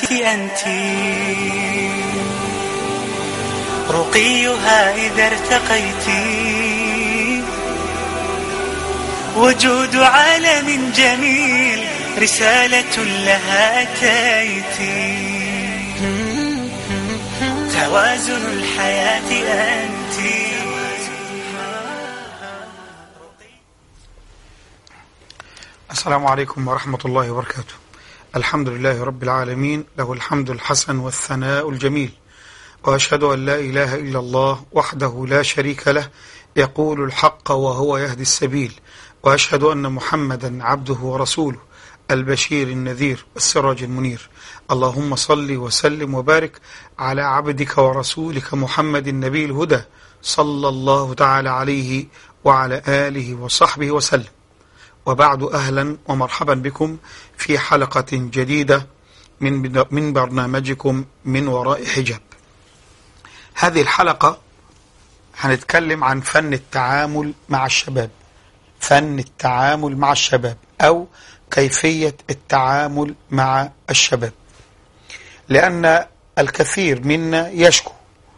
أنت رقيها إذا ارتقيت وجود عالم جميل رسالة لها أتيت توازن الحياة أنت السلام عليكم ورحمة الله وبركاته الحمد لله رب العالمين له الحمد الحسن والثناء الجميل وأشهد أن لا إله إلا الله وحده لا شريك له يقول الحق وهو يهدي السبيل وأشهد أن محمدا عبده ورسوله البشير النذير والسراج المنير اللهم صل وسلم وبارك على عبدك ورسولك محمد النبي الهدى صلى الله تعالى عليه وعلى آله وصحبه وسلم وبعد أهلا ومرحبا بكم في حلقة جديدة من من برنامجكم من وراء حجاب هذه الحلقة هنتكلم عن فن التعامل مع الشباب فن التعامل مع الشباب أو كيفية التعامل مع الشباب لأن الكثير منا يشكو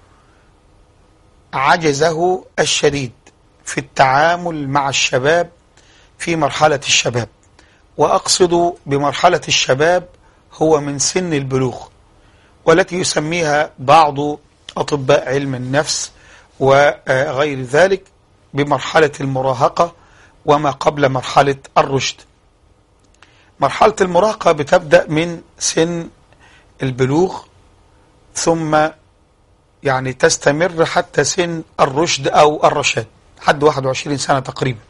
عجزه الشديد في التعامل مع الشباب في مرحلة الشباب وأقصد بمرحلة الشباب هو من سن البلوغ والتي يسميها بعض أطباء علم النفس وغير ذلك بمرحلة المراهقة وما قبل مرحلة الرشد مرحلة المراهقة بتبدأ من سن البلوغ ثم يعني تستمر حتى سن الرشد أو الرشاد حد 21 سنة تقريبا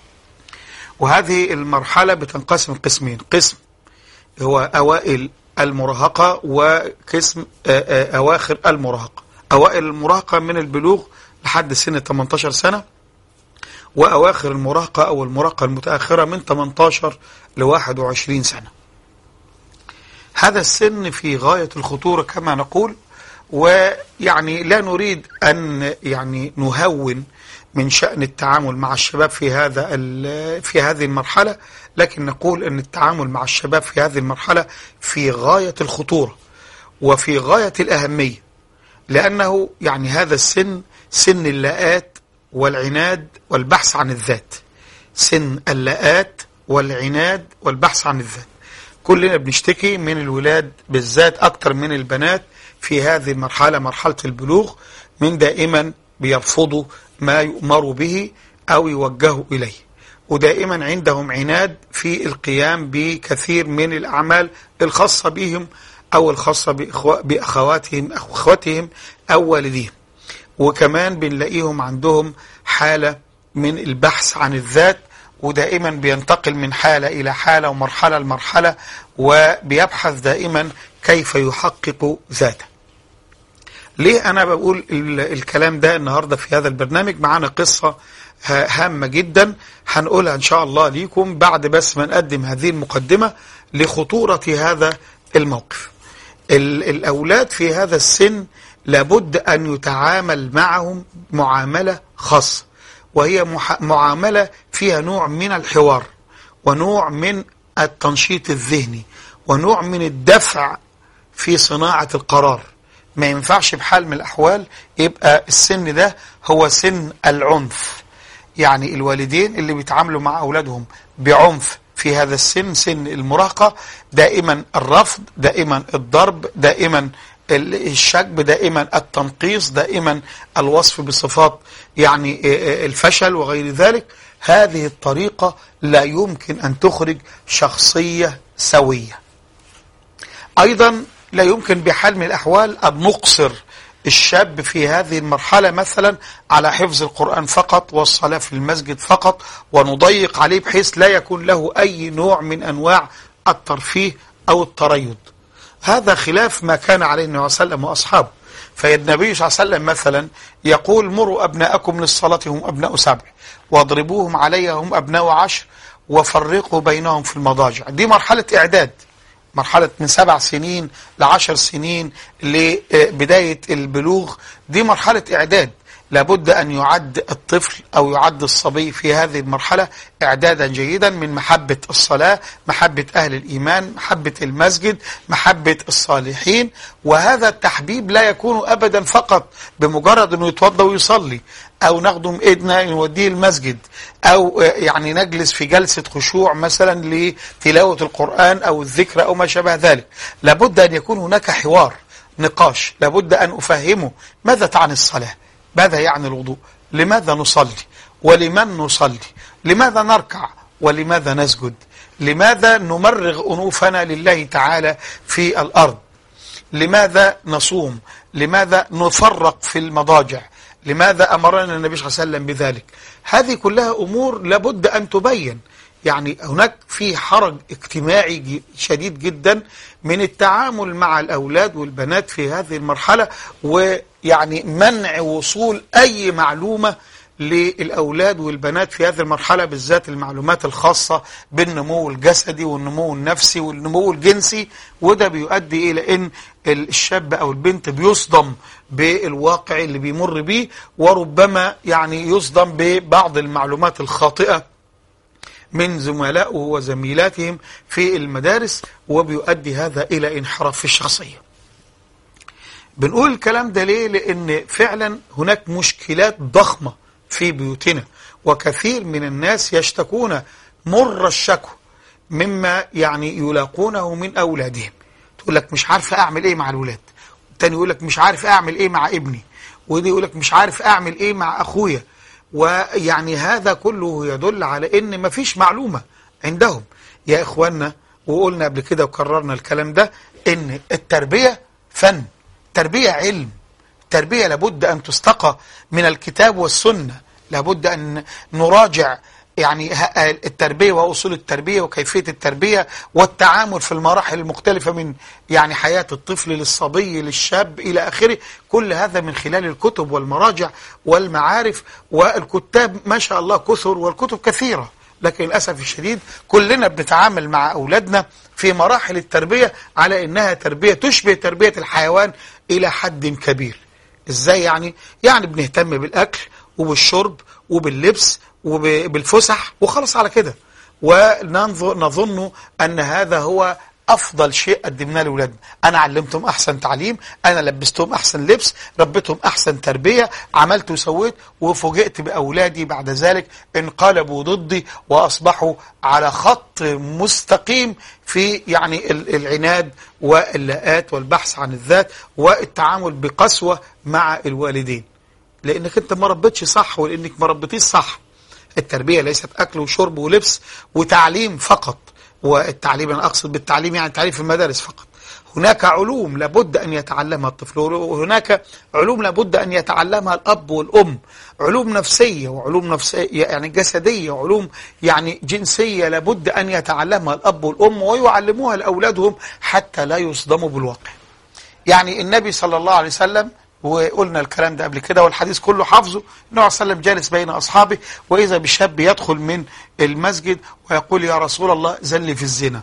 وهذه المرحلة بتنقسم قسمين قسم هو أوائل المراهقة وقسم أواخر المراهقة أوائل المراهقة من البلوغ لحد سن 18 سنة وأواخر المراهقة أو المراهقة المتأخرة من 18 ل 21 سنة هذا السن في غاية الخطورة كما نقول ويعني لا نريد أن يعني نهون من شأن التعامل مع الشباب في هذا في هذه المرحلة لكن نقول أن التعامل مع الشباب في هذه المرحلة في غاية الخطورة وفي غاية الأهمية لأنه يعني هذا السن سن اللاءات والعناد والبحث عن الذات سن اللاءات والعناد والبحث عن الذات كلنا بنشتكي من الولاد بالذات أكثر من البنات في هذه المرحلة مرحلة البلوغ من دائما بيرفضوا ما يؤمر به أو يوجهوا إليه ودائما عندهم عناد في القيام بكثير من الأعمال الخاصة بهم أو الخاصة بأخواتهم أو أخواتهم أو والديهم وكمان بنلاقيهم عندهم حالة من البحث عن الذات ودائما بينتقل من حالة إلى حالة ومرحلة لمرحلة وبيبحث دائما كيف يحقق ذاته ليه أنا بقول الكلام ده النهاردة في هذا البرنامج معانا قصة هامة جدا هنقولها إن شاء الله ليكم بعد بس ما نقدم هذه المقدمة لخطورة هذا الموقف الأولاد في هذا السن لابد أن يتعامل معهم معاملة خاصة وهي معاملة فيها نوع من الحوار ونوع من التنشيط الذهني ونوع من الدفع في صناعة القرار ما ينفعش بحال من الأحوال يبقى السن ده هو سن العنف يعني الوالدين اللي بيتعاملوا مع أولادهم بعنف في هذا السن سن المراهقة دائما الرفض دائما الضرب دائما الشجب دائما التنقيص دائما الوصف بصفات يعني الفشل وغير ذلك هذه الطريقة لا يمكن أن تخرج شخصية سوية أيضا لا يمكن بحال من الأحوال أن نقصر الشاب في هذه المرحلة مثلا على حفظ القرآن فقط والصلاة في المسجد فقط ونضيق عليه بحيث لا يكون له أي نوع من أنواع الترفيه أو التريض هذا خلاف ما كان عليه النبي صلى الله عليه وسلم وأصحابه فالنبي صلى الله عليه وسلم مثلا يقول مروا أبناءكم للصلاة هم أبناء سبع واضربوهم عليها هم أبناء عشر وفرقوا بينهم في المضاجع دي مرحلة إعداد مرحلة من سبع سنين لعشر سنين لبداية البلوغ دي مرحلة إعداد لابد أن يعد الطفل أو يعد الصبي في هذه المرحلة إعدادا جيدا من محبة الصلاة محبة أهل الإيمان محبة المسجد محبة الصالحين وهذا التحبيب لا يكون أبدا فقط بمجرد أنه يتوضى ويصلي أو ناخده من إيدنا نوديه المسجد أو يعني نجلس في جلسة خشوع مثلا لتلاوة القرآن أو الذكر أو ما شابه ذلك لابد أن يكون هناك حوار نقاش لابد أن أفهمه ماذا تعني الصلاة ماذا يعني الوضوء لماذا نصلي ولمن نصلي لماذا نركع ولماذا نسجد لماذا نمرغ أنوفنا لله تعالى في الأرض لماذا نصوم لماذا نفرق في المضاجع لماذا أمرنا النبي صلى الله عليه وسلم بذلك هذه كلها أمور لابد أن تبين يعني هناك في حرج اجتماعي شديد جدا من التعامل مع الأولاد والبنات في هذه المرحلة ويعني منع وصول أي معلومة للأولاد والبنات في هذه المرحلة بالذات المعلومات الخاصة بالنمو الجسدي والنمو النفسي والنمو الجنسي وده بيؤدي إلى أن الشاب أو البنت بيصدم بالواقع اللي بيمر بيه وربما يعني يصدم ببعض المعلومات الخاطئة من زملائه وزميلاتهم في المدارس وبيؤدي هذا إلى انحراف في الشخصية بنقول الكلام ده ليه لأن فعلا هناك مشكلات ضخمة في بيوتنا وكثير من الناس يشتكون مر الشكوى مما يعني يلاقونه من أولادهم تقول لك مش عارف أعمل إيه مع الولاد التاني يقول لك مش عارف أعمل إيه مع ابني ودي يقول لك مش عارف أعمل إيه مع أخويا ويعني هذا كله يدل على ان مفيش معلومة عندهم يا اخوانا وقلنا قبل كده وكررنا الكلام ده ان التربية فن تربية علم تربية لابد ان تستقى من الكتاب والسنة لابد ان نراجع يعني التربية وأصول التربية وكيفية التربية والتعامل في المراحل المختلفة من يعني حياة الطفل للصبي للشاب إلى آخره كل هذا من خلال الكتب والمراجع والمعارف والكتاب ما شاء الله كثر والكتب كثيرة لكن للأسف الشديد كلنا بنتعامل مع أولادنا في مراحل التربية على إنها تربية تشبه تربية الحيوان إلى حد كبير إزاي يعني؟ يعني بنهتم بالأكل وبالشرب وباللبس وبالفسح وخلص على كده ونظن أن هذا هو أفضل شيء قدمناه لأولادنا أنا علمتهم أحسن تعليم أنا لبستهم أحسن لبس ربيتهم أحسن تربية عملت وسويت وفوجئت بأولادي بعد ذلك انقلبوا ضدي وأصبحوا على خط مستقيم في يعني العناد واللاءات والبحث عن الذات والتعامل بقسوة مع الوالدين لأنك أنت ما ربيتش صح ولأنك ما ربيتيش صح التربية ليست أكل وشرب ولبس وتعليم فقط والتعليم أنا أقصد بالتعليم يعني التعليم في المدارس فقط هناك علوم لابد أن يتعلمها الطفل وهناك علوم لابد أن يتعلمها الأب والأم علوم نفسية وعلوم نفسية يعني جسدية وعلوم يعني جنسية لابد أن يتعلمها الأب والأم ويعلموها لأولادهم حتى لا يصدموا بالواقع يعني النبي صلى الله عليه وسلم وقلنا الكلام ده قبل كده والحديث كله حافظه النبي صلى الله عليه وسلم جالس بين أصحابه وإذا بشاب يدخل من المسجد ويقول يا رسول الله زلي في الزنا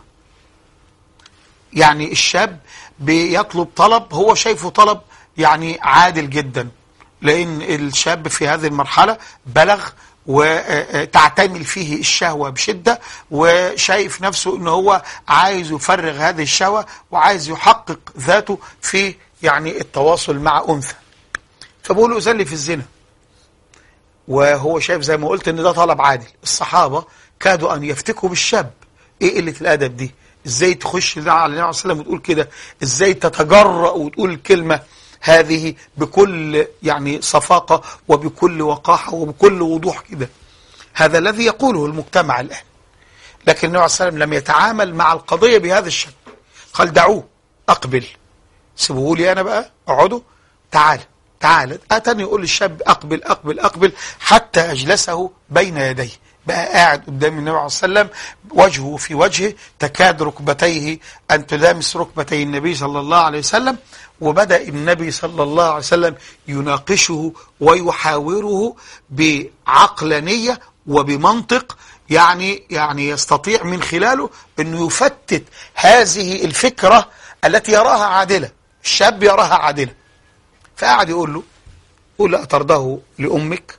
يعني الشاب بيطلب طلب هو شايفه طلب يعني عادل جدا لأن الشاب في هذه المرحلة بلغ وتعتمل فيه الشهوة بشدة وشايف نفسه أنه هو عايز يفرغ هذه الشهوة وعايز يحقق ذاته في يعني التواصل مع أنثى فبقول له أزلي في الزنا وهو شايف زي ما قلت ان ده طلب عادل الصحابة كادوا أن يفتكوا بالشاب ايه قلة الأدب دي ازاي تخش على النبي عليه الصلاة والسلام وتقول كده ازاي تتجرأ وتقول الكلمة هذه بكل يعني صفاقة وبكل وقاحة وبكل وضوح كده هذا الذي يقوله المجتمع الآن لكن النبي عليه الصلاة والسلام لم يتعامل مع القضية بهذا الشكل قال دعوه أقبل سيبوه لي أنا بقى اقعدوا تعال تعال أتني يقول للشاب أقبل أقبل أقبل حتى أجلسه بين يديه بقى قاعد قدام النبي عليه الصلاة والسلام وجهه في وجهه تكاد ركبتيه أن تلامس ركبتي النبي صلى الله عليه وسلم وبدأ النبي صلى الله عليه وسلم يناقشه ويحاوره بعقلانية وبمنطق يعني يعني يستطيع من خلاله أنه يفتت هذه الفكرة التي يراها عادلة الشاب يراها عادلة فقعد يقول له قل لا أترضاه لأمك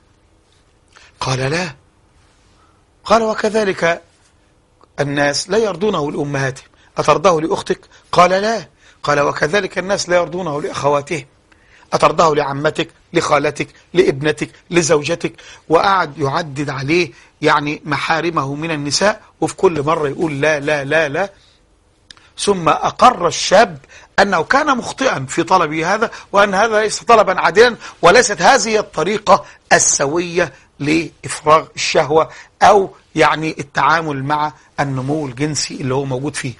قال لا قال وكذلك الناس لا يرضونه لأمهاتهم أترضاه لأختك قال لا قال وكذلك الناس لا يرضونه لأخواتهم أترضاه لعمتك لخالتك لابنتك لزوجتك وقعد يعدد عليه يعني محارمه من النساء وفي كل مرة يقول لا لا لا لا ثم أقر الشاب أنه كان مخطئا في طلبه هذا وأن هذا ليس طلبا عادلا وليست هذه الطريقة السوية لإفراغ الشهوة أو يعني التعامل مع النمو الجنسي اللي هو موجود فيه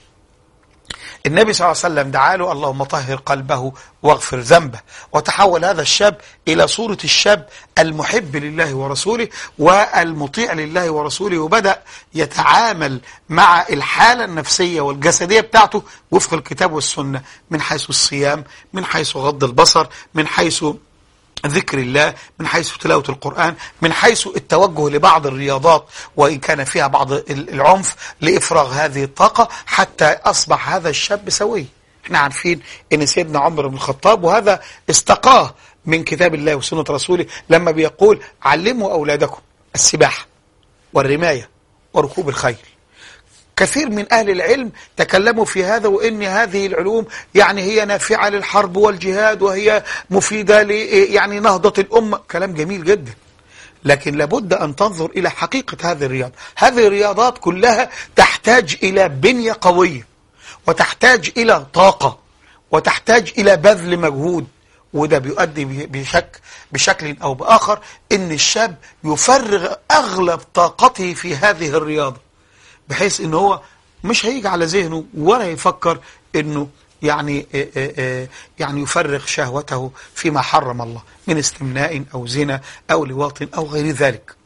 النبي صلى الله عليه وسلم دعا له اللهم طهر قلبه واغفر ذنبه وتحول هذا الشاب إلى صورة الشاب المحب لله ورسوله والمطيع لله ورسوله وبدأ يتعامل مع الحالة النفسية والجسدية بتاعته وفق الكتاب والسنة من حيث الصيام من حيث غض البصر من حيث ذكر الله من حيث تلاوة القرآن من حيث التوجه لبعض الرياضات وإن كان فيها بعض العنف لإفراغ هذه الطاقة حتى أصبح هذا الشاب سوي احنا عارفين ان سيدنا عمر بن الخطاب وهذا استقاه من كتاب الله وسنة رسوله لما بيقول علموا أولادكم السباحة والرماية وركوب الخيل كثير من أهل العلم تكلموا في هذا وإن هذه العلوم يعني هي نافعة للحرب والجهاد وهي مفيدة ل يعني نهضة الأمة كلام جميل جدا لكن لابد أن تنظر إلى حقيقة هذه الرياضة هذه الرياضات كلها تحتاج إلى بنية قوية وتحتاج إلى طاقة وتحتاج إلى بذل مجهود وده بيؤدي بشك بشكل أو بآخر إن الشاب يفرغ أغلب طاقته في هذه الرياضة بحيث إن هو مش هيجي على ذهنه ولا يفكر إنه يعني يعني يفرغ شهوته فيما حرم الله من استمناء أو زنا أو لواط أو غير ذلك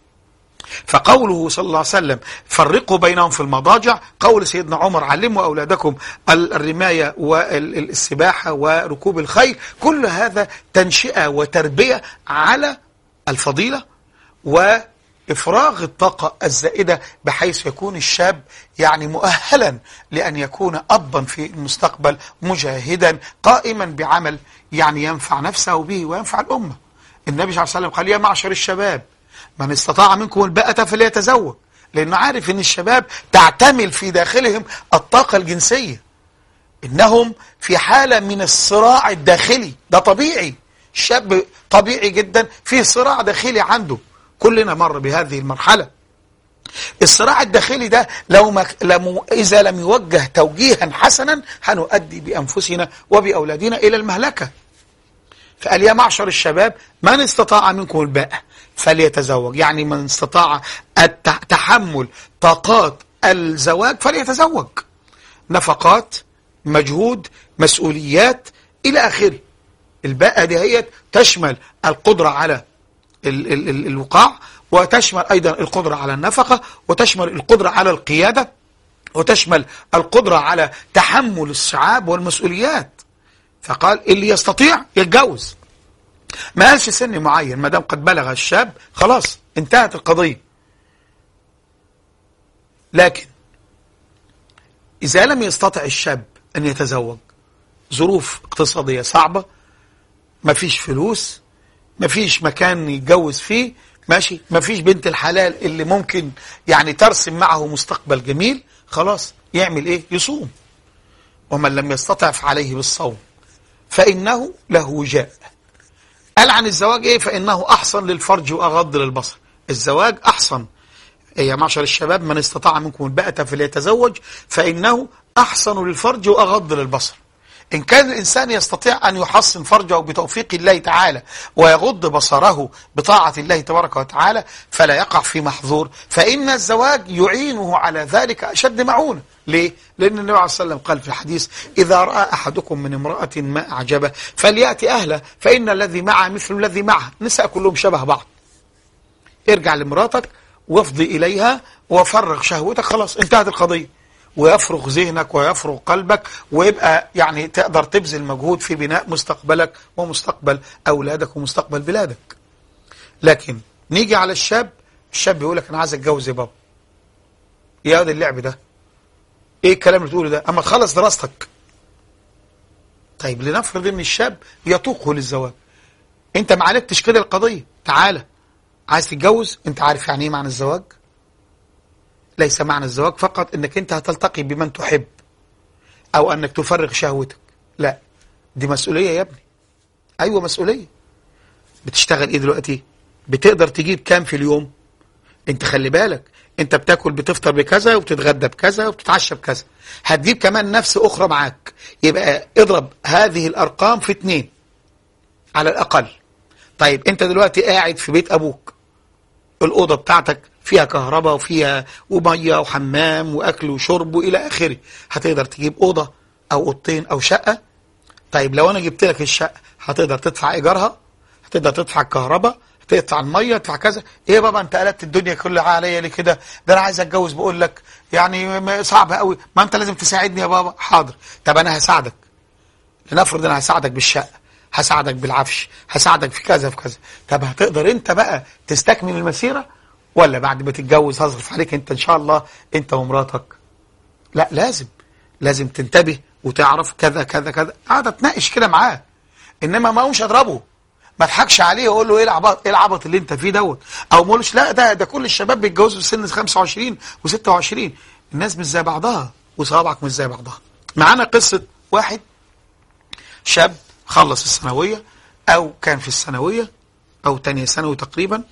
فقوله صلى الله عليه وسلم فرقوا بينهم في المضاجع قول سيدنا عمر علموا أولادكم الرماية والسباحة وركوب الخيل كل هذا تنشئة وتربية على الفضيلة وإفراغ الطاقة الزائدة بحيث يكون الشاب يعني مؤهلا لأن يكون أبا في المستقبل مجاهدا قائما بعمل يعني ينفع نفسه به وينفع الأمة النبي صلى الله عليه وسلم قال يا معشر الشباب من استطاع منكم الباءة فليتزوج لأنه عارف أن الشباب تعتمل في داخلهم الطاقة الجنسية إنهم في حالة من الصراع الداخلي ده طبيعي الشاب طبيعي جدا فيه صراع داخلي عنده كلنا مر بهذه المرحلة الصراع الداخلي ده لو ما لم إذا لم يوجه توجيها حسنا هنؤدي بأنفسنا وبأولادنا إلى المهلكة فقال يا معشر الشباب من استطاع منكم الباءة فليتزوج يعني من استطاع تحمل طاقات الزواج فليتزوج نفقات مجهود مسؤوليات إلى آخره الباءة دي هي تشمل القدرة على ال ال ال الوقاع وتشمل أيضا القدرة على النفقة وتشمل القدرة على القيادة وتشمل القدرة على تحمل الصعاب والمسؤوليات فقال اللي يستطيع يتجوز ما قالش سن معين ما دام قد بلغ الشاب خلاص انتهت القضية لكن إذا لم يستطع الشاب أن يتزوج ظروف اقتصادية صعبة ما فيش فلوس ما فيش مكان يتجوز فيه ماشي ما فيش بنت الحلال اللي ممكن يعني ترسم معه مستقبل جميل خلاص يعمل ايه يصوم ومن لم يستطع فعليه بالصوم فإنه له وجاء قال عن الزواج ايه فإنه أحسن للفرج وأغض للبصر الزواج أحسن يا معشر الشباب من استطاع منكم الباءة فليتزوج فإنه أحسن للفرج وأغض للبصر إن كان الإنسان يستطيع أن يحصن فرجه بتوفيق الله تعالى ويغض بصره بطاعة الله تبارك وتعالى فلا يقع في محظور فإن الزواج يعينه على ذلك أشد معونة ليه؟ لأن النبي عليه الصلاة والسلام قال في الحديث إذا رأى أحدكم من امرأة ما أعجبه فليأتي أهله فإن الذي معه مثل الذي معه نساء كلهم شبه بعض ارجع لمراتك وافضي إليها وفرغ شهوتك خلاص انتهت القضية ويفرغ ذهنك ويفرغ قلبك ويبقى يعني تقدر تبذل مجهود في بناء مستقبلك ومستقبل أولادك ومستقبل بلادك لكن نيجي على الشاب الشاب يقول لك أنا عايز أتجوز يا بابا يا ده اللعب ده ايه الكلام اللي تقوله ده اما تخلص دراستك طيب لنفرض ان الشاب يطوقه للزواج انت ما عالجتش كده القضيه تعالى عايز تتجوز انت عارف يعني ايه معنى الزواج ليس معنى الزواج فقط انك انت هتلتقي بمن تحب او انك تفرغ شهوتك لا دي مسؤوليه يا ابني ايوه مسؤوليه بتشتغل ايه دلوقتي بتقدر تجيب كام في اليوم انت خلي بالك انت بتاكل بتفطر بكذا وبتتغدى بكذا وبتتعشى بكذا هتجيب كمان نفس اخرى معاك يبقى اضرب هذه الارقام في اتنين على الاقل طيب انت دلوقتي قاعد في بيت ابوك الاوضه بتاعتك فيها كهرباء وفيها وميه وحمام واكل وشرب والى اخره هتقدر تجيب اوضه او اوضتين او شقه طيب لو انا جبت لك الشقه هتقدر تدفع ايجارها هتقدر تدفع الكهرباء تدفع الميه تدفع كذا ايه يا بابا انت قلبت الدنيا كلها عليا ليه كده ده انا عايز اتجوز بقول لك يعني م- صعب قوي ما انت لازم تساعدني يا بابا حاضر طب انا هساعدك لنفرض انا هساعدك بالشقه هساعدك بالعفش هساعدك في كذا في كذا طب هتقدر انت بقى تستكمل المسيره ولا بعد ما تتجوز هصرف عليك انت ان شاء الله انت ومراتك لا لازم لازم تنتبه وتعرف كذا كذا كذا قاعد اتناقش كده معاه انما ما اقومش اضربه ما اضحكش عليه واقول له ايه العبط ايه العبط اللي انت فيه دوت او ما اقولوش لا ده ده كل الشباب بيتجوزوا في سن 25 و26 الناس مش زي بعضها وصوابعك مش زي بعضها معانا قصه واحد شاب خلص الثانويه او كان في الثانويه او تانية ثانوي تقريبا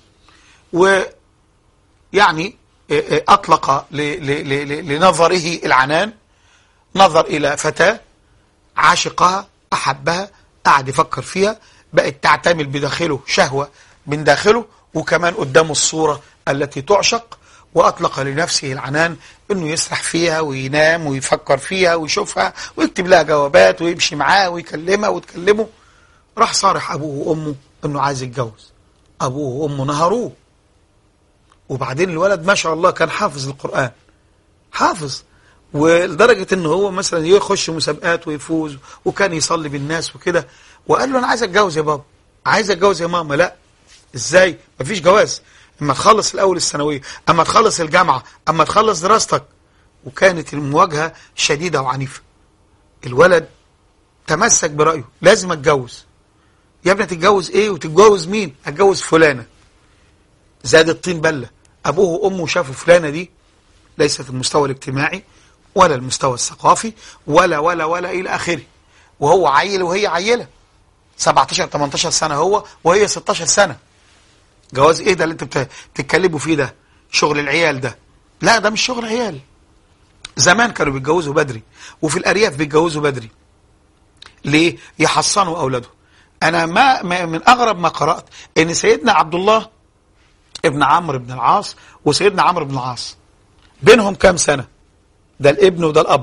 ويعني اه، اه، اطلق ل- ل- ل- ل- لنظره العنان نظر الى فتاه عاشقها احبها قعد يفكر فيها بقت تعتمل بداخله شهوه من داخله وكمان قدامه الصوره التي تعشق واطلق لنفسه العنان انه يسرح فيها وينام ويفكر فيها ويشوفها ويكتب لها جوابات ويمشي معاها ويكلمها وتكلمه راح صارح ابوه وامه انه عايز يتجوز ابوه وامه نهروه وبعدين الولد ما شاء الله كان حافظ القرآن حافظ ولدرجة ان هو مثلا يخش مسابقات ويفوز وكان يصلي بالناس وكده وقال له انا عايز اتجوز يا بابا عايز اتجوز يا ماما لا ازاي مفيش جواز اما تخلص الاول الثانويه اما تخلص الجامعه اما تخلص دراستك وكانت المواجهه شديده وعنيفه الولد تمسك برايه لازم اتجوز يا ابني تتجوز ايه وتتجوز مين اتجوز فلانه زاد الطين بله ابوه وامه شافوا فلانه دي ليست المستوى الاجتماعي ولا المستوى الثقافي ولا ولا ولا الى اخره وهو عيل وهي عيله 17 18 سنه هو وهي 16 سنه جواز ايه ده اللي انت بت- بتتكلموا فيه ده شغل العيال ده لا ده مش شغل عيال زمان كانوا بيتجوزوا بدري وفي الارياف بيتجوزوا بدري ليه يحصنوا اولاده انا ما ما- من اغرب ما قرات ان سيدنا عبد الله ابن عمرو بن العاص وسيدنا عمرو بن العاص بينهم كام سنه ده الابن وده الاب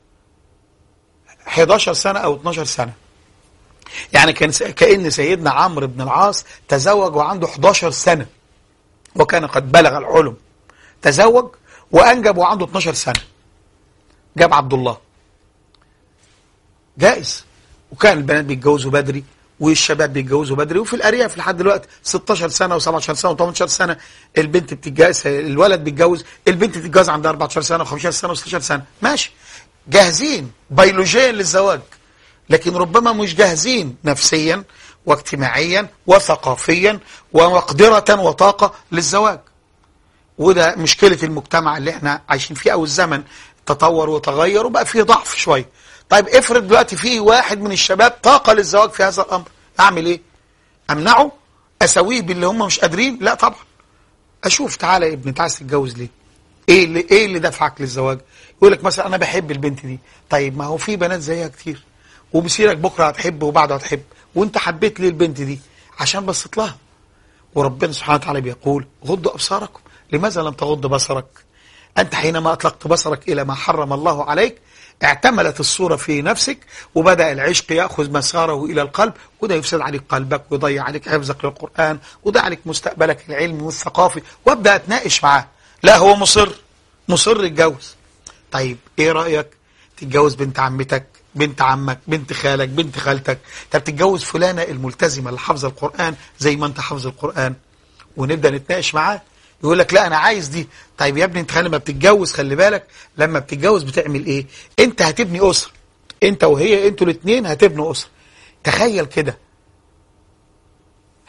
11 سنه او 12 سنه يعني كان كأن سيدنا عمرو بن العاص تزوج وعنده 11 سنة وكان قد بلغ العلم تزوج وأنجب وعنده 12 سنة جاب عبد الله جائز وكان البنات بيتجوزوا بدري والشباب بيتجوزوا بدري وفي الارياف لحد دلوقتي 16 سنه و17 سنه و18 سنه البنت بتتجوز الولد بيتجوز البنت بتتجوز عندها 14 سنه و15 سنه و16 سنه ماشي جاهزين بيولوجيا للزواج لكن ربما مش جاهزين نفسيا واجتماعيا وثقافيا ومقدرة وطاقة للزواج وده مشكلة المجتمع اللي احنا عايشين فيه او الزمن تطور وتغير وبقى فيه ضعف شوية طيب افرض دلوقتي في واحد من الشباب طاقة للزواج في هذا الامر اعمل ايه امنعه اسويه باللي هم مش قادرين لا طبعا اشوف تعالى يا ابني انت عايز تتجوز ليه ايه اللي ايه اللي دفعك للزواج يقول لك مثلا انا بحب البنت دي طيب ما هو في بنات زيها كتير ومسيرك بكره هتحب وبعده هتحب وانت حبيت ليه البنت دي عشان بصيت لها وربنا سبحانه وتعالى بيقول غضوا ابصاركم لماذا لم تغض بصرك انت حينما اطلقت بصرك الى ما حرم الله عليك اعتملت الصورة في نفسك وبدأ العشق يأخذ مساره إلى القلب وده يفسد عليك قلبك ويضيع عليك حفظك للقرآن وده عليك مستقبلك العلمي والثقافي وابدأ أتناقش معاه لا هو مصر مصر يتجوز طيب ايه رأيك تتجوز بنت عمتك بنت عمك بنت خالك بنت خالتك طب تتجوز فلانة الملتزمة اللي حافظة القرآن زي ما انت حافظ القرآن ونبدأ نتناقش معاه يقول لك لا انا عايز دي طيب يا ابني انت لما بتتجوز خلي بالك لما بتتجوز بتعمل ايه انت هتبني اسره انت وهي انتوا الاثنين هتبنوا اسره تخيل كده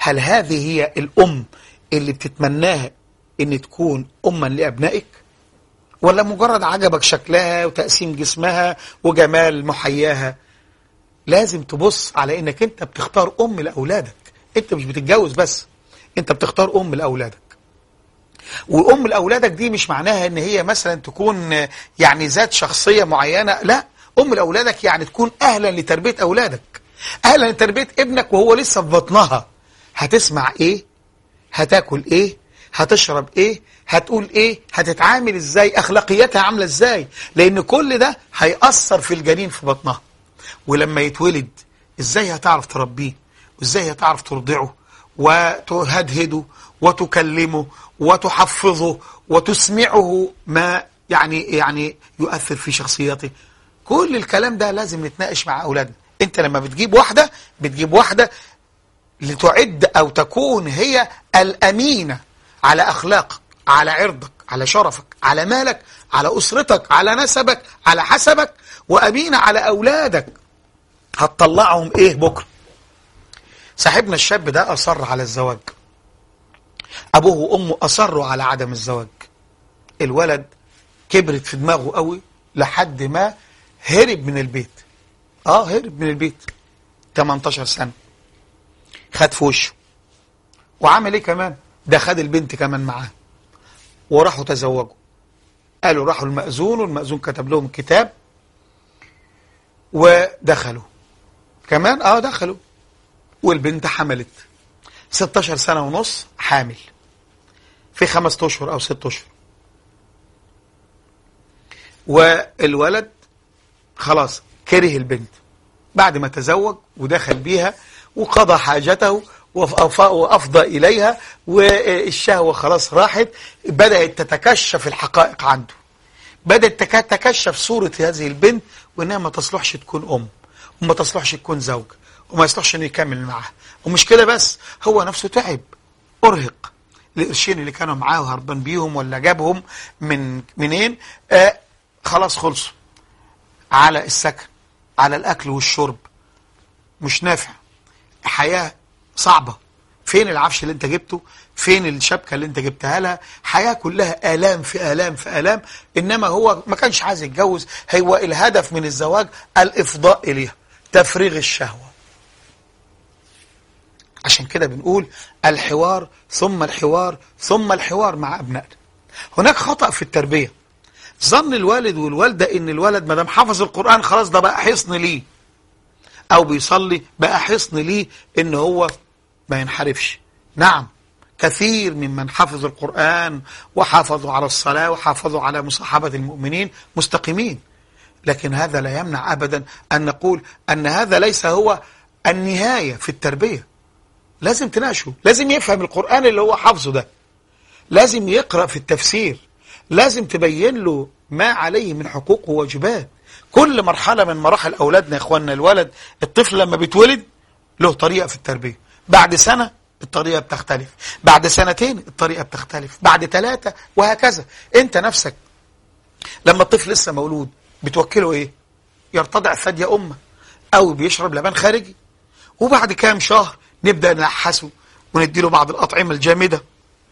هل هذه هي الأم اللي بتتمناها ان تكون أما لأبنائك ولا مجرد عجبك شكلها وتقسيم جسمها وجمال محياها لازم تبص على انك انت بتختار ام لاولادك انت مش بتتجوز بس انت بتختار ام لاولادك وام لاولادك دي مش معناها ان هي مثلا تكون يعني ذات شخصيه معينه لا ام لاولادك يعني تكون اهلا لتربيه اولادك اهلا لتربيه ابنك وهو لسه في بطنها هتسمع ايه هتاكل ايه هتشرب ايه هتقول ايه هتتعامل ازاي اخلاقياتها عامله ازاي لان كل ده هيأثر في الجنين في بطنها ولما يتولد ازاي هتعرف تربيه وازاي هتعرف ترضعه وتهدهده وتكلمه وتحفظه وتسمعه ما يعني يعني يؤثر في شخصيته كل الكلام ده لازم نتناقش مع اولادنا انت لما بتجيب واحده بتجيب واحده لتعد او تكون هي الامينه على اخلاقك على عرضك على شرفك على مالك على اسرتك على نسبك على حسبك وامينه على اولادك هتطلعهم ايه بكره صاحبنا الشاب ده اصر على الزواج ابوه وامه اصروا على عدم الزواج الولد كبرت في دماغه قوي لحد ما هرب من البيت اه هرب من البيت 18 سنه خد في وشه وعمل ايه كمان ده خد البنت كمان معاه وراحوا تزوجوا قالوا راحوا المأذون والمأذون كتب لهم كتاب ودخلوا كمان اه دخلوا والبنت حملت 16 سنة ونص حامل في خمس اشهر او ست اشهر والولد خلاص كره البنت بعد ما تزوج ودخل بيها وقضى حاجته وأفضى إليها والشهوة خلاص راحت بدأت تتكشف الحقائق عنده بدأت تتكشف صورة هذه البنت وإنها ما تصلحش تكون أم وما تصلحش تكون زوج وما يصلحش إنه يكمل معاها ومش كده بس هو نفسه تعب أرهق القرشين اللي كانوا معاه وهربان بيهم ولا جابهم من منين آه خلاص خلصوا على السكن على الأكل والشرب مش نافع حياة صعبة فين العفش اللي انت جبته فين الشبكة اللي انت جبتها لها حياة كلها آلام في آلام في آلام إنما هو ما كانش عايز يتجوز هو الهدف من الزواج الإفضاء إليها تفريغ الشهوة عشان كده بنقول الحوار ثم الحوار ثم الحوار مع أبنائنا هناك خطأ في التربية ظن الوالد والوالدة إن الولد ما دام حفظ القرآن خلاص ده بقى حصن ليه أو بيصلي بقى حصن ليه إن هو ما ينحرفش نعم كثير ممن حفظوا القرآن وحافظوا على الصلاة وحافظوا على مصاحبة المؤمنين مستقيمين لكن هذا لا يمنع أبدا أن نقول أن هذا ليس هو النهاية في التربية لازم تناقشه لازم يفهم القرآن اللي هو حافظه ده لازم يقرأ في التفسير لازم تبين له ما عليه من حقوق وواجبات كل مرحلة من مراحل أولادنا يا إخواننا الولد الطفل لما بيتولد له طريقة في التربية بعد سنة الطريقة بتختلف بعد سنتين الطريقة بتختلف بعد ثلاثة وهكذا انت نفسك لما الطفل لسه مولود بتوكله ايه يرتضع ثدي أمه أو بيشرب لبن خارجي وبعد كام شهر نبدأ نلحسه ونديله بعض الأطعمة الجامدة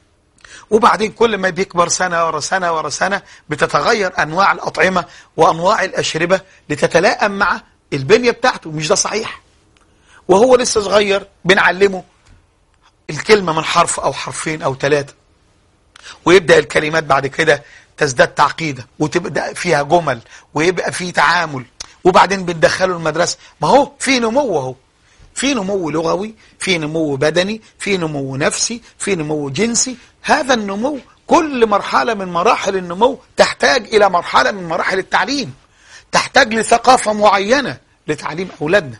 وبعدين كل ما بيكبر سنة ورا سنة ورا سنة بتتغير أنواع الأطعمة وأنواع الأشربة لتتلائم مع البنية بتاعته مش ده صحيح وهو لسه صغير بنعلمه الكلمة من حرف أو حرفين أو ثلاثة ويبدأ الكلمات بعد كده تزداد تعقيدة وتبدأ فيها جمل ويبقى فيه تعامل وبعدين بندخله المدرسة ما هو في نمو اهو في نمو لغوي في نمو بدني في نمو نفسي في نمو جنسي هذا النمو كل مرحلة من مراحل النمو تحتاج إلى مرحلة من مراحل التعليم تحتاج لثقافة معينة لتعليم أولادنا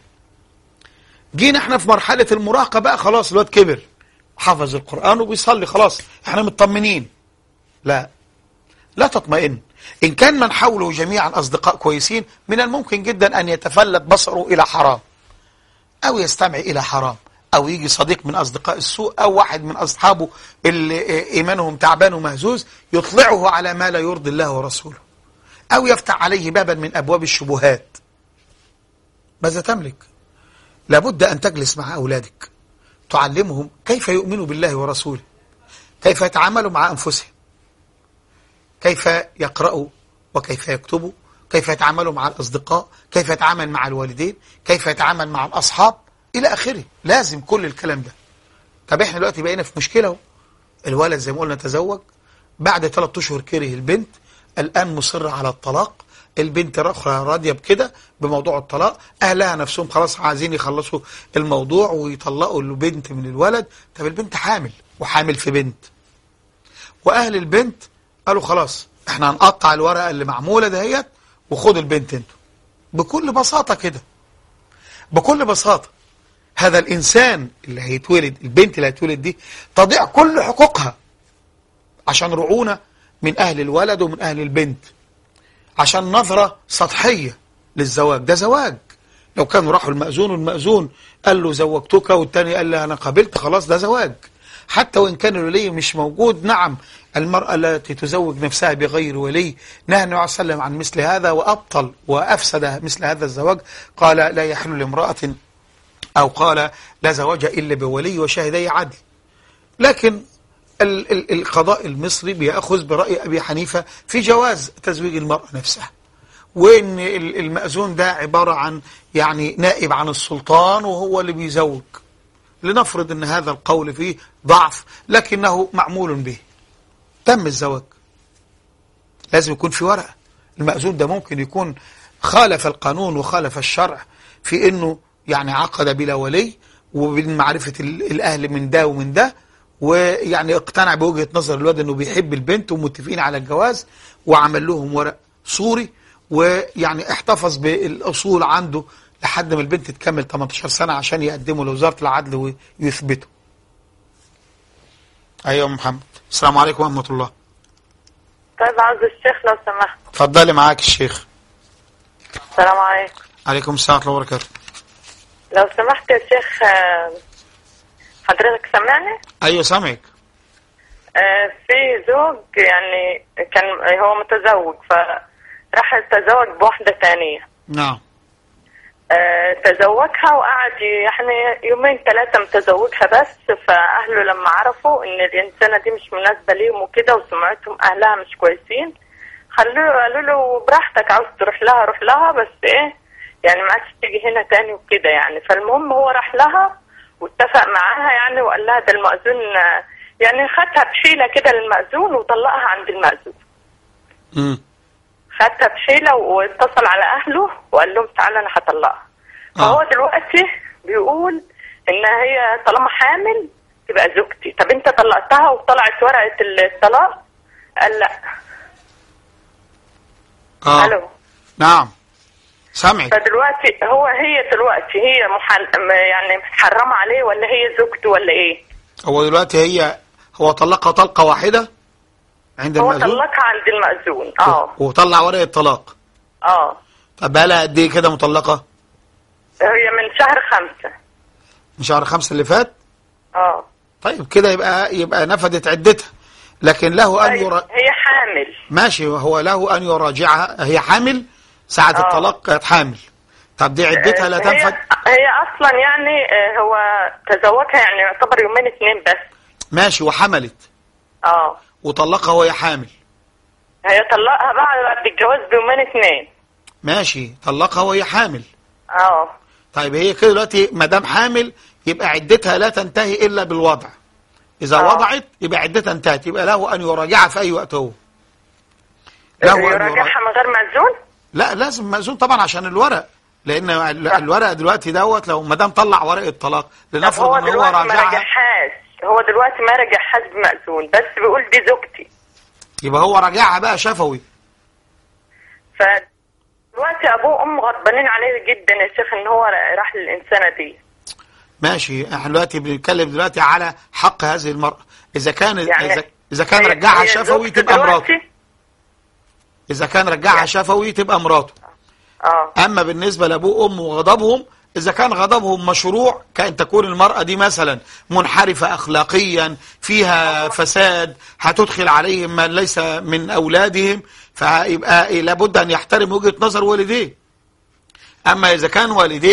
جينا احنا في مرحلة المراهقة بقى خلاص الواد كبر حفظ القرآن وبيصلي خلاص احنا مطمنين لا لا تطمئن إن كان من حوله جميعا أصدقاء كويسين من الممكن جدا أن يتفلت بصره إلى حرام أو يستمع إلى حرام أو يجي صديق من أصدقاء السوء أو واحد من أصحابه اللي إيمانهم تعبان ومهزوز يطلعه على ما لا يرضي الله ورسوله أو يفتح عليه بابا من أبواب الشبهات ماذا تملك؟ لابد أن تجلس مع أولادك تعلمهم كيف يؤمنوا بالله ورسوله كيف يتعاملوا مع أنفسهم كيف يقرأوا وكيف يكتبوا كيف يتعاملوا مع الأصدقاء كيف يتعامل مع الوالدين كيف يتعامل مع الأصحاب إلى آخره لازم كل الكلام ده طب احنا دلوقتي بقينا في مشكلة اهو. الولد زي ما قلنا تزوج بعد ثلاث اشهر كره البنت الآن مصر على الطلاق البنت رخرة راضية بكده بموضوع الطلاق أهلها نفسهم خلاص عايزين يخلصوا الموضوع ويطلقوا البنت من الولد طب البنت حامل وحامل في بنت وأهل البنت قالوا خلاص احنا هنقطع الورقة اللي معمولة دهيت وخد البنت انتوا بكل بساطة كده بكل بساطة هذا الإنسان اللي هيتولد البنت اللي هيتولد دي تضيع كل حقوقها عشان رعونة من أهل الولد ومن أهل البنت عشان نظرة سطحية للزواج ده زواج لو كانوا راحوا المأذون والمأذون قال له زوجتك والتاني قال له أنا قبلت خلاص ده زواج حتى وإن كان الولي مش موجود نعم المرأة التي تزوج نفسها بغير ولي نهى النبي صلى الله عليه وسلم عن مثل هذا وأبطل وأفسد مثل هذا الزواج قال لا يحل لامرأة أو قال لا زواج إلا بولي وشاهدي عدل لكن ال ال القضاء المصري بيأخذ برأي أبي حنيفة في جواز تزويج المرأة نفسها وإن ال- المأذون ده عبارة عن يعني نائب عن السلطان وهو اللي بيزوج لنفرض أن هذا القول فيه ضعف لكنه معمول به تم الزواج لازم يكون في ورقة المأذون ده ممكن يكون خالف القانون وخالف الشرع في أنه يعني عقد بلا ولي وبالمعرفة ال- الأهل من ده ومن ده ويعني اقتنع بوجهة نظر الواد أنه بيحب البنت ومتفقين على الجواز وعمل لهم ورق صوري ويعني احتفظ بالأصول عنده لحد ما البنت تكمل 18 سنة عشان يقدموا لوزارة العدل ويثبتوا أيوة محمد السلام عليكم ورحمة الله طيب عاوز الشيخ لو سمحت اتفضلي معاك الشيخ السلام عليكم عليكم السلام ورحمة الله وبركاته لو سمحت يا شيخ آه، حضرتك سامعني أيوة سامعك آه، في زوج يعني كان هو متزوج فراح يتزوج بواحدة تانية نعم آه، تزوجها وقعد يعني يومين ثلاثة متزوجها بس فأهله لما عرفوا إن الإنسانة دي مش مناسبة ليهم وكده وسمعتهم أهلها مش كويسين خلوه قالوا له براحتك عاوز تروح لها روح لها بس إيه يعني ما عادش تيجي هنا تاني وكده يعني فالمهم هو راح لها واتفق معاها يعني وقال لها ده المأذون آه، يعني خدها بحيلة كده للمأذون وطلقها عند المأذون امم خدها بحيلة واتصل على أهله وقال لهم تعالى أنا هطلقها فهو دلوقتي بيقول إن هي طالما حامل تبقى زوجتي طب أنت طلقتها وطلعت ورقة الطلاق قال لا اه ألو نعم سامعك فدلوقتي هو هي دلوقتي هي محل يعني محرمة عليه ولا هي زوجته ولا إيه هو دلوقتي هي هو طلقها طلقة واحدة عند هو المأذون طلقها عند المأذون اه وطلع ورقة طلاق اه طب بقالها قد ايه كده مطلقة هي من شهر خمسة من شهر خمسة اللي فات اه طيب كده يبقى يبقى نفدت عدتها لكن له أن طيب، يرا... هي حامل ماشي هو له أن يراجعها هي حامل ساعة آه. الطلاق كانت حامل طب دي عدتها لا هي, تنفد هي اصلا يعني آه، هو تزوجها يعني يعتبر يومين اتنين بس ماشي وحملت اه وطلقها وهي حامل هي طلقها بعد بعد الجواز بيومين اتنين ماشي طلقها وهي حامل اه طيب هي كده دلوقتي ما دام حامل يبقى عدتها لا تنتهي الا بالوضع اذا آه. وضعت يبقى عدتها انتهت يبقى له ان يراجعها في اي وقت هو له أن يراجع يراجعها من غير مأذون لا لازم مأذون طبعا عشان الورق لان ال- الورق دلوقتي دوت لو ما دام طلع ورقه طلاق طب لنفرض هو ان هو دلوقتي ما راجعها رجعهاش هو دلوقتي ما رجعهاش بمأذون بس بيقول دي زوجتي يبقى هو راجعها بقى شفوي ف دلوقتي ابوه وامه غضبانين عليه جدا يا شيخ ان هو راح للانسانه دي ماشي احنا دلوقتي بنتكلم دلوقتي على حق هذه المرأة اذا كان يعني اذا, إذا كان هي- رجعها هي شفوي زوجته تبقى مراته دلوقتي؟ اذا كان رجعها شفوي تبقى مراته اه أما بالنسبة لأبوه وأمه وغضبهم إذا كان غضبهم مشروع كأن تكون المرأة دي مثلا منحرفة أخلاقيا فيها فساد هتدخل عليهم من ليس من أولادهم فيبقى لابد أن يحترم وجهة نظر والديه أما إذا كان والديه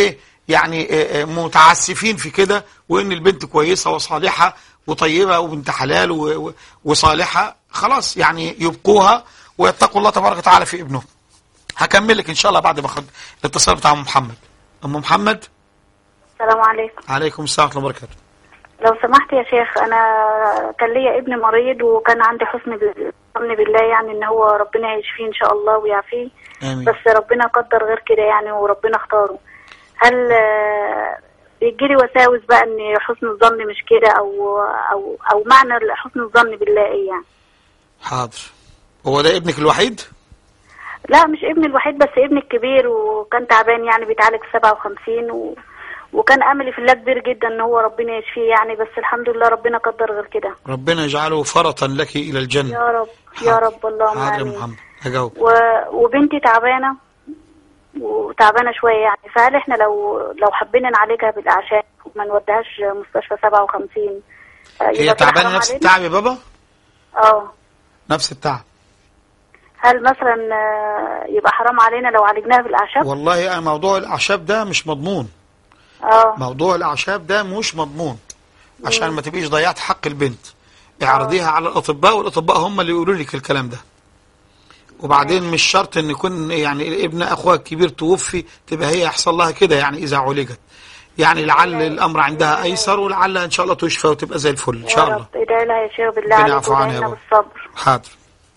يعني آه، آه، متعسفين في كده وان البنت كويسة وصالحة وطيبة وبنت حلال و- و- وصالحة خلاص يعني يبقوها ويتقوا الله تبارك وتعالى في ابنهم هكمل لك ان شاء الله بعد ما اخد الاتصال بتاع ام محمد ام محمد السلام عليكم عليكم السلام ورحمه الله وبركاته لو سمحت يا شيخ انا كان ليا ابن مريض وكان عندي حسن بال- ظن بالله يعني ان هو ربنا يشفيه ان شاء الله ويعافيه امين بس ربنا قدر غير كده يعني وربنا اختاره هل آه، بيجيلي وساوس بقى ان حسن الظن مش كده او او او معنى حسن الظن بالله ايه يعني حاضر هو ده ابنك الوحيد لا مش ابني الوحيد بس ابني الكبير وكان تعبان يعني بيتعالج في 57 و... وكان املي في الله كبير جدا ان هو ربنا يشفيه يعني بس الحمد لله ربنا قدر غير كده ربنا يجعله فرطا لك الى الجنه يا رب يا حاضر. رب اللهم حاضر يا امين محمد هجاوب و... وبنتي تعبانه وتعبانه شويه يعني فهل احنا لو لو حبينا نعالجها بالاعشاب وما نوديهاش مستشفى 57 آه، هي يبقى كده تعبانه حرام نفس علينا؟ التعب يا بابا اه نفس التعب هل مثلا آه، يبقى حرام علينا لو عالجناها بالاعشاب والله أنا موضوع الاعشاب ده مش مضمون اه موضوع الاعشاب ده مش مضمون عشان ما تبقيش ضيعت حق البنت اعرضيها على الاطباء والاطباء هم اللي يقولوا لك الكلام ده وبعدين مش شرط ان يكون يعني ابن اخوها الكبير توفي تبقى هي يحصل لها كده يعني اذا عولجت يعني لعل الامر عندها ايسر ولعل ان شاء الله تشفى وتبقى زي الفل ان يا شاء الله رب ادعي لها يا شيخ بالله ربنا عليك يعفو عنها وادعي يا لها بابا. بالصبر حاضر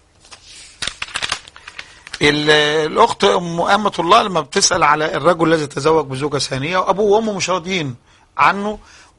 ال- الاخت ام امه الله لما بتسال على الرجل الذي تزوج بزوجه ثانيه وابوه وامه مش راضيين عنه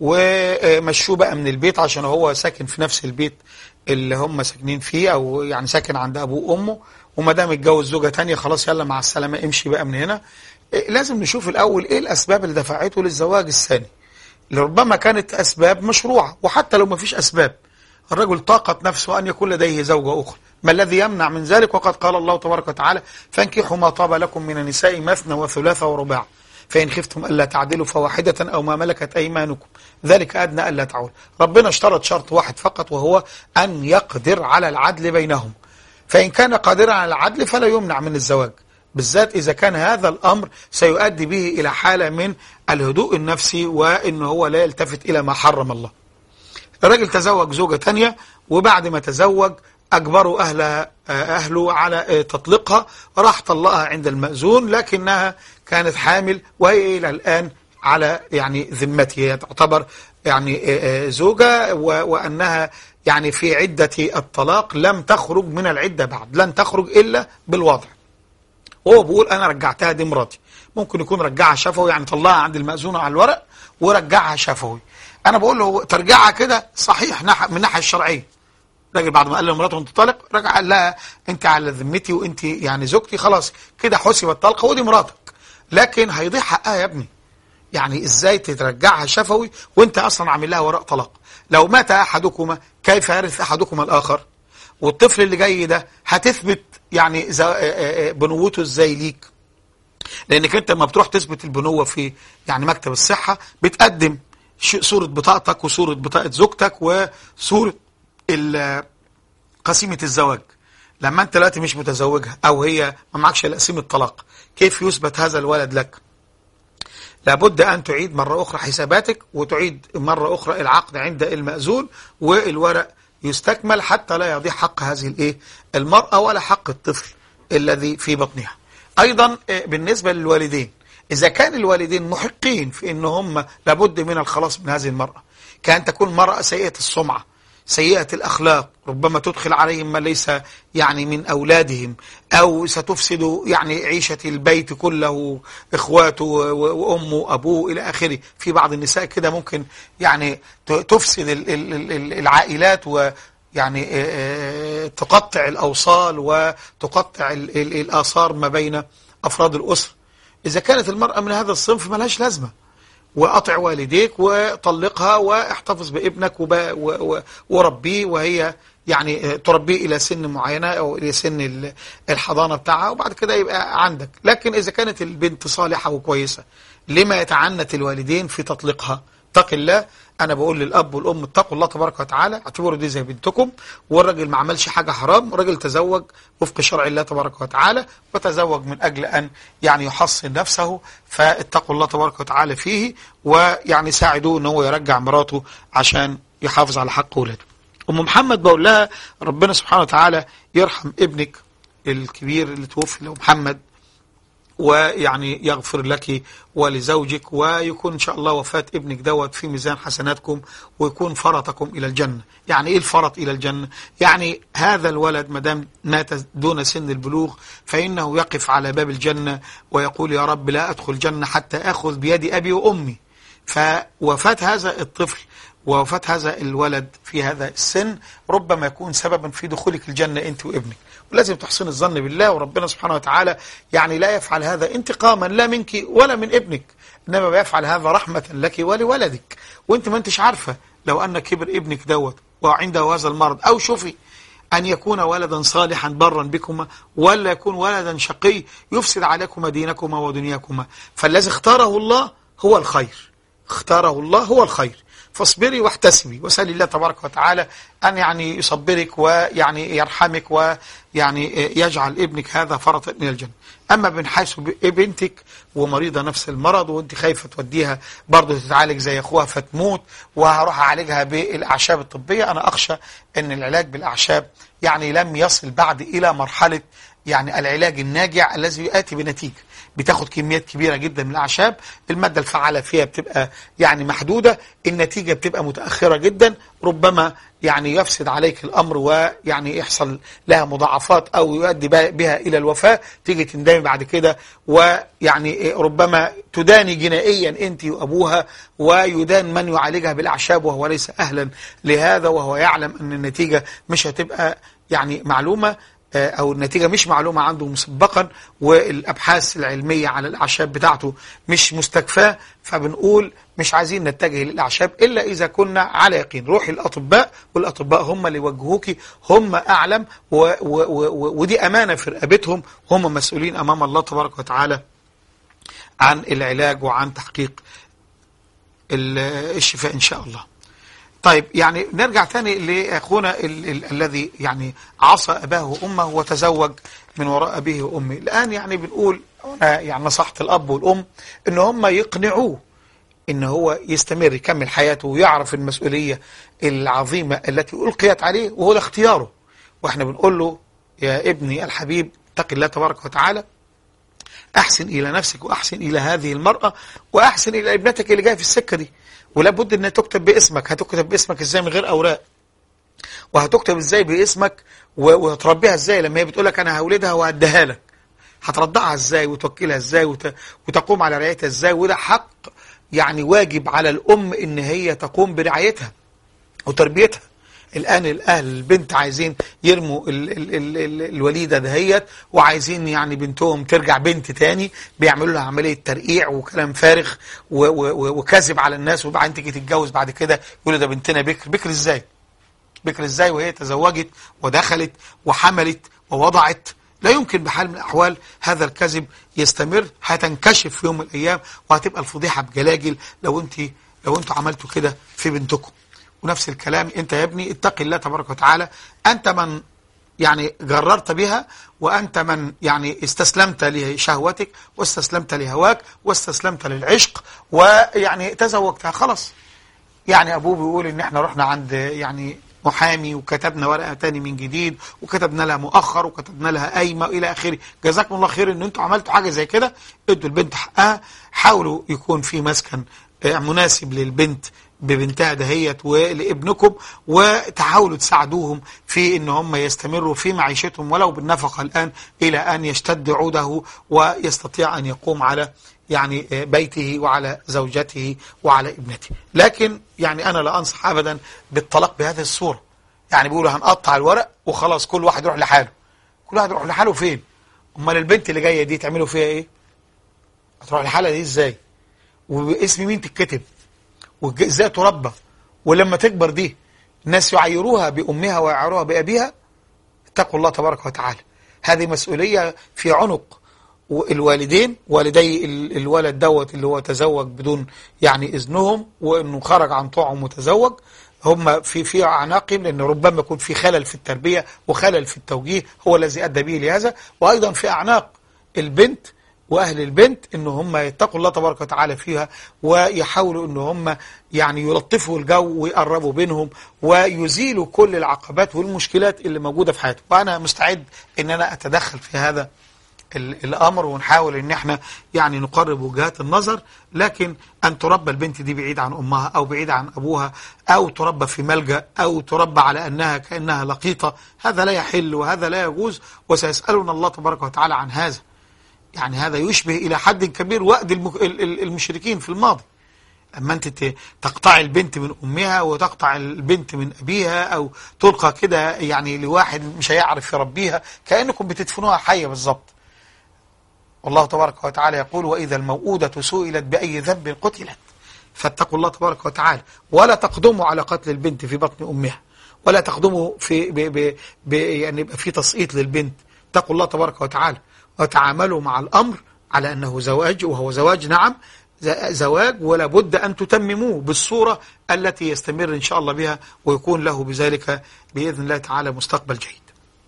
ومشوه بقى من البيت عشان هو ساكن في نفس البيت اللي هم ساكنين فيه او يعني ساكن عند ابوه وامه وما دام اتجوز زوجه ثانيه خلاص يلا مع السلامه امشي بقى من هنا إيه، لازم نشوف الاول ايه الاسباب اللي دفعته للزواج الثاني لربما كانت اسباب مشروعه وحتى لو ما فيش اسباب الرجل طاقت نفسه أن يكون لديه زوجة أخرى ما الذي يمنع من ذلك وقد قال الله تبارك وتعالى فانكحوا ما طاب لكم من النساء مثنى وثلاث ورباع فإن خفتم ألا تعدلوا فواحدة أو ما ملكت أيمانكم ذلك أدنى ألا تعول ربنا اشترط شرط واحد فقط وهو أن يقدر على العدل بينهم فإن كان قادرا على العدل فلا يمنع من الزواج بالذات إذا كان هذا الأمر سيؤدي به إلى حالة من الهدوء النفسي وإن هو لا يلتفت إلى ما حرم الله الراجل تزوج زوجة تانية وبعد ما تزوج أجبروا أهلها أهله على تطليقها راح طلقها عند المأذون لكنها كانت حامل وهي إلى الآن على يعني ذمته هي تعتبر يعني زوجة و- وأنها يعني في عدة الطلاق لم تخرج من العدة بعد لن تخرج إلا بالوضع وهو بيقول أنا رجعتها دي مراتي ممكن يكون رجعها شفوي يعني طلعها عند المأذون على الورق ورجعها شفوي أنا بقول له ترجعها كده صحيح نح- من الناحية الشرعية راجل بعد ما قال لمراته انطلق رجع قال لها انت على ذمتي وانت يعني زوجتي خلاص كده حسب الطلقه ودي مراتك لكن هيضيع حقها يا ابني يعني ازاي تترجعها شفوي وانت اصلا عامل لها ورق طلاق لو مات احدكما كيف يرث احدكما الاخر والطفل اللي جاي ده هتثبت يعني ز- آه، آه، آه، بنوته ازاي ليك لانك انت لما بتروح تثبت البنوه في يعني مكتب الصحه بتقدم ش- صوره بطاقتك وصوره بطاقه زوجتك وصوره ال- قسيمه الزواج لما انت دلوقتي مش متزوجها او هي ما معكش الا قسيمه طلاق كيف يثبت هذا الولد لك لابد أن تعيد مرة أخرى حساباتك وتعيد مرة أخرى العقد عند المأذون والورق يستكمل حتى لا يضيع حق هذه الإيه المرأة ولا حق الطفل الذي في بطنها أيضا آه، بالنسبة للوالدين إذا كان الوالدين محقين في أن هم لابد من الخلاص من هذه المرأة كأن تكون مرأة سيئة السمعة سيئة الأخلاق ربما تدخل عليهم ما ليس يعني من أولادهم أو ستفسد يعني عيشة البيت كله إخواته و- و- وأمه وأبوه إلى آخره في بعض النساء كده ممكن يعني ت- تفسد ال- ال- ال- العائلات ويعني آه، آه، تقطع الأوصال وتقطع ال- ال- الآثار ما بين أفراد الأسرة إذا كانت المرأة من هذا الصنف ملهاش لازمة وأطع والديك وطلقها واحتفظ بابنك وب... و... و... وربيه وهي يعني تربيه إلى سن معينة أو إلى سن ال- الحضانة بتاعها وبعد كده يبقى عندك لكن إذا كانت البنت صالحة وكويسة لما يتعنت الوالدين في تطليقها اتق الله انا بقول للاب والام اتقوا الله تبارك وتعالى اعتبروا دي زي بنتكم والراجل ما عملش حاجه حرام الراجل تزوج وفق شرع الله تبارك وتعالى وتزوج من اجل ان يعني يحصن نفسه فاتقوا الله تبارك وتعالى فيه ويعني ساعدوه ان هو يرجع مراته عشان يحافظ على حق اولاده ام محمد بقول لها ربنا سبحانه وتعالى يرحم ابنك الكبير اللي توفي اللي هو محمد ويعني يغفر لك ولزوجك ويكون إن شاء الله وفاة ابنك دوت في ميزان حسناتكم ويكون فرطكم إلى الجنة يعني إيه الفرط إلى الجنة يعني هذا الولد مدام مات دون سن البلوغ فإنه يقف على باب الجنة ويقول يا رب لا أدخل الجنة حتى أخذ بيد أبي وأمي فوفاة هذا الطفل ووفاة هذا الولد في هذا السن ربما يكون سببا في دخولك الجنة أنت وابنك ولازم تحسن الظن بالله وربنا سبحانه وتعالى يعني لا يفعل هذا انتقاما لا منك ولا من ابنك إنما بيفعل هذا رحمة لك ولولدك وانت ما انتش عارفة لو أن كبر ابنك دوت وعنده هذا المرض أو شوفي أن يكون ولدا صالحا برا بكما ولا يكون ولدا شقي يفسد عليكما دينكما ودنياكما فالذي اختاره الله هو الخير اختاره الله هو الخير فاصبري واحتسبي وسأل الله تبارك وتعالى أن يعني يصبرك ويعني يرحمك ويعني يجعل ابنك هذا فرطا من الجنة أما من حيث بنتك ومريضة نفس المرض وانت خايفة توديها برضه تتعالج زي أخوها فتموت وهروح أعالجها بالأعشاب الطبية أنا أخشى أن العلاج بالأعشاب يعني لم يصل بعد إلى مرحلة يعني العلاج الناجع الذي يأتي بنتيجة بتاخد كميات كبيرة جدا من الأعشاب المادة الفعالة فيها بتبقى يعني محدودة النتيجة بتبقى متأخرة جدا ربما يعني يفسد عليك الأمر ويعني يحصل لها مضاعفات أو يؤدي بها إلى الوفاة تيجي تندمي بعد كده ويعني ربما تداني جنائيا أنت وأبوها ويدان من يعالجها بالأعشاب وهو ليس أهلا لهذا وهو يعلم أن النتيجة مش هتبقى يعني معلومة أو النتيجة مش معلومة عنده مسبقا والأبحاث العلمية على الأعشاب بتاعته مش مستكفاة فبنقول مش عايزين نتجه للأعشاب إلا إذا كنا على يقين روحي الأطباء والأطباء هم اللي يوجهوك هم أعلم و و و ودي أمانة في رقبتهم هم مسؤولين أمام الله تبارك وتعالى عن العلاج وعن تحقيق الشفاء إن شاء الله طيب يعني نرجع تاني لأخونا ال ال الذي يعني عصى أباه وأمه وتزوج من وراء أبيه وأمه الآن يعني بنقول يعني نصحت الأب والأم إن هم يقنعوه إن هو يستمر يكمل حياته ويعرف المسؤولية العظيمة التي ألقيت عليه وهو ده اختياره وإحنا بنقول له يا ابني الحبيب اتق الله تبارك وتعالى أحسن إلى نفسك وأحسن إلى هذه المرأة وأحسن إلى ابنتك اللي جاية في السكة دي ولا بد انها تكتب باسمك هتكتب باسمك ازاي من غير اوراق وهتكتب ازاي باسمك وهتربيها ازاي لما هي بتقول لك انا هولدها وهديها لك هترضعها ازاي وتوكلها ازاي وت... وتقوم على رعايتها ازاي وده حق يعني واجب على الام ان هي تقوم برعايتها وتربيتها الآن الأهل البنت عايزين يرموا ال ال ال ال الوليدة دهيت وعايزين يعني بنتهم ترجع بنت تاني بيعملوا لها عملية ترقيع وكلام فارغ وكذب على الناس وبعدين تيجي تتجوز بعد كده يقولوا ده بنتنا بكر بكر ازاي بكر ازاي وهي تزوجت ودخلت وحملت ووضعت لا يمكن بحال من الأحوال هذا الكذب يستمر هتنكشف في يوم من الأيام وهتبقى الفضيحة بجلاجل لو انت لو انتوا عملتوا كده في بنتكم ونفس الكلام انت يا ابني اتق الله تبارك وتعالى انت من يعني جررت بها وانت من يعني استسلمت لشهوتك واستسلمت لهواك واستسلمت للعشق ويعني تزوجتها خلاص يعني ابوه بيقول ان احنا رحنا عند يعني محامي وكتبنا ورقه تاني من جديد وكتبنا لها مؤخر وكتبنا لها قايمه الى اخره جزاكم الله خير ان انتوا عملتوا حاجه زي كده ادوا البنت حقها حاولوا يكون في مسكن مناسب للبنت ببنتها دهيت ولابنكم وتحاولوا تساعدوهم في ان هم يستمروا في معيشتهم ولو بالنفقة الآن إلى أن يشتد عوده ويستطيع أن يقوم على يعني بيته وعلى زوجته وعلى ابنته لكن يعني أنا لا أنصح أبدا بالطلاق بهذه الصورة يعني بيقولوا هنقطع الورق وخلاص كل واحد يروح لحاله كل واحد يروح لحاله فين امال البنت اللي جاية دي تعملوا فيها ايه هتروح لحالها دي ازاي واسم مين تتكتب وازاي تربى ولما تكبر دي الناس يعيروها بأمها ويعيروها بأبيها اتقوا الله تبارك وتعالى هذه مسؤولية في عنق الوالدين والدي ال- الولد دوت اللي هو تزوج بدون يعني إذنهم وإنه خرج عن طوعهم وتزوج هم في في أعناقهم لأن ربما يكون في خلل في التربية وخلل في التوجيه هو الذي أدى به لهذا وأيضا في أعناق البنت واهل البنت ان هم يتقوا الله تبارك وتعالى فيها ويحاولوا ان هم يعني يلطفوا الجو ويقربوا بينهم ويزيلوا كل العقبات والمشكلات اللي موجوده في حياتهم وانا مستعد ان انا اتدخل في هذا ال- الامر ونحاول ان احنا يعني نقرب وجهات النظر لكن ان تربى البنت دي بعيد عن امها او بعيد عن ابوها او تربى في ملجا او تربى على انها كانها لقيطه هذا لا يحل وهذا لا يجوز وسيسالنا الله تبارك وتعالى عن هذا يعني هذا يشبه إلى حد كبير وأد المك- ال- ال- المشركين في الماضي أما أنت ت- تقطع البنت من أمها وتقطع البنت من أبيها أو تلقى كده يعني لواحد مش هيعرف يربيها كأنكم بتدفنوها حية بالظبط والله تبارك وتعالى يقول وإذا الموءودة سئلت بأي ذنب قتلت فاتقوا الله تبارك وتعالى ولا تقدموا على قتل البنت في بطن أمها ولا تقدموا في ب ب ب يعني يبقى في تسقيط للبنت اتقوا الله تبارك وتعالى وتعاملوا مع الأمر على أنه زواج وهو زواج نعم ز- زواج ولا بد أن تتمموه بالصورة التي يستمر إن شاء الله بها ويكون له بذلك بإذن الله تعالى مستقبل جيد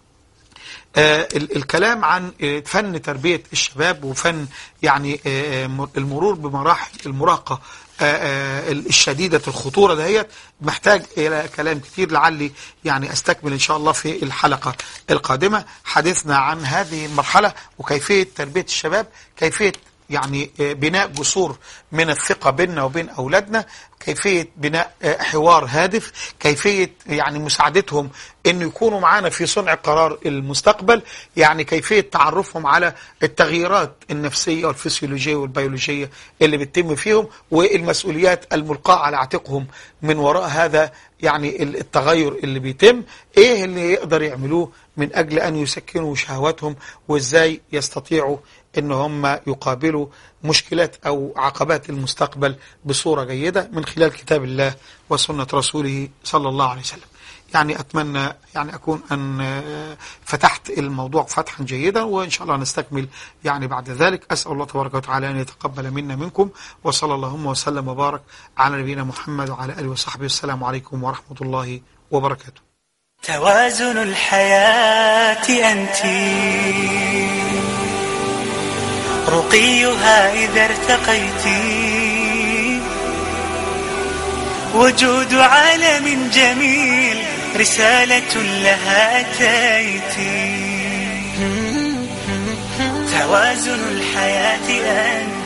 آه، ال- الكلام عن آه، فن تربية الشباب وفن يعني آه، آه، المرور بمراحل المراهقة آه، آه، الشديدة الخطورة دهيت محتاج إلى كلام كتير لعلي يعني أستكمل إن شاء الله في الحلقة القادمة حديثنا عن هذه المرحلة وكيفية تربية الشباب كيفية يعني آه، بناء جسور من الثقة بيننا وبين أولادنا كيفية بناء آه، حوار هادف كيفية يعني مساعدتهم أن يكونوا معانا في صنع قرار المستقبل يعني كيفية تعرفهم على التغييرات النفسية والفسيولوجية والبيولوجية اللي بتتم فيهم والمسؤوليات الملقاة على عاتقهم من وراء هذا يعني ال- التغير اللي بيتم ايه اللي يقدر يعملوه من اجل ان يسكنوا شهواتهم وازاي يستطيعوا ان هم يقابلوا مشكلات او عقبات المستقبل بصورة جيدة من خلال كتاب الله وسنة رسوله صلى الله عليه وسلم يعني أتمنى يعني أكون أن آه، فتحت الموضوع فتحا جيدا وإن شاء الله نستكمل يعني بعد ذلك أسأل الله تبارك وتعالى أن يتقبل منا منكم وصلى اللهم وسلم وبارك على نبينا محمد وعلى آله وصحبه والسلام عليكم ورحمة الله وبركاته توازن الحياة أنت رقيها إذا ارتقيت وجود عالم جميل رسالة لها أتيت توازن الحياة أنت